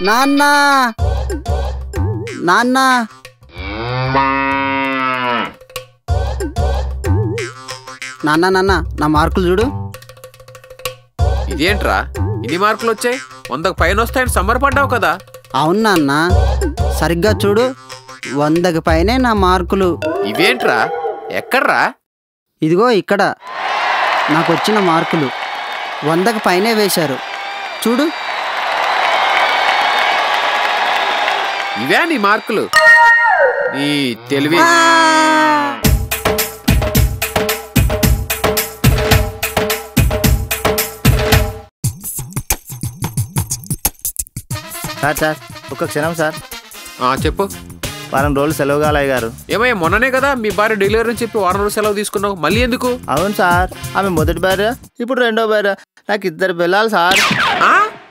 నాన్న నాన్న నాన్న నాన్న నా మార్కులు చూడు ఇదేంట్రా ఇన్ని మార్కులు వచ్చాయి వందకు పైన వస్తాయని సంబరపడ్డావు కదా అవును నాన్న సరిగ్గా చూడు వందకి పైనే నా మార్కులు ఇవేంట్రా ఎక్కడ్రా ఇదిగో ఇక్కడ నాకు వచ్చిన మార్కులు వందకి పైనే వేశారు చూడు ఇవే నీ మార్కులు నీ తెలివి సార్ సార్ ఒక్క క్షణం సార్ ఆ, చెప్పు వారం రోజులు సెలవు కాలయ్య గారు ఏమయ్యా మొన్ననే కదా మీ భార్య డెలివరీ అని చెప్పి వారం రోజులు సెలవు తీసుకున్నావు మళ్ళీ ఎందుకు అవును సార్ ఆమె మొదటి భార్య ఇప్పుడు రెండో భార్య నాకు ఇద్దరు పిల్లలు సార్ ఆ?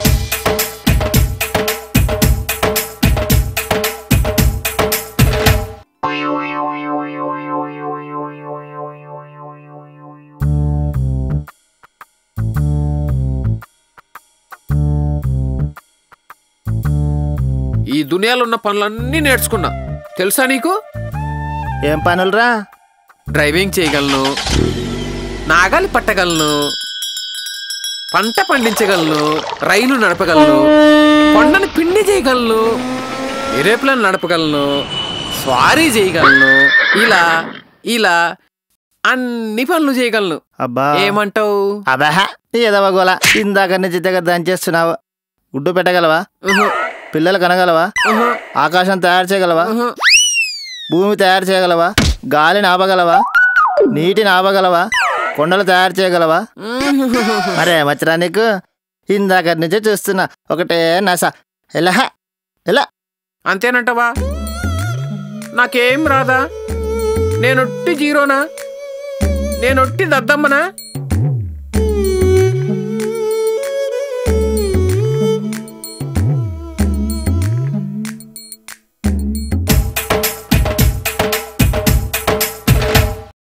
ఈ దునియాలో ఉన్న పనులన్నీ నేర్చుకున్నా తెలుసా నీకు ఏం పనులురా డ్రైవింగ్ చేయగలను నాగాలి పట్టగలను పంట పండించగలను రైలు నడపగలను కొండను పిండి చేయగలను ఏరోప్లేన్ నడపగలను స్వారీ చేయగలను ఇలా ఇలా అన్ని పనులు చేయగలను అబ్బా ఏమంటావు అబహ ఏదో గోల ఇందాక నుంచి తెగ దంచేస్తున్నావు గుడ్డు పెట్టగలవా ఉహు, పిల్లలు కనగలవా ఉహు, ఆకాశం తయారు చేయగలవా ఉహు. భూమి తయారు చేయగలవా గాలిని ఆపగలవా నీటిని ఆపగలవా కొండలు తయారు చేయగలవా మరే మచ్చరా నీకు ఇందాక నుంచే చూస్తున్నా ఒకటే నస ఎలా ఎలా అంతేనంటవా నాకేం రాదా నేనొట్టి జీరోనా నేనొట్టి దద్దమ్మనా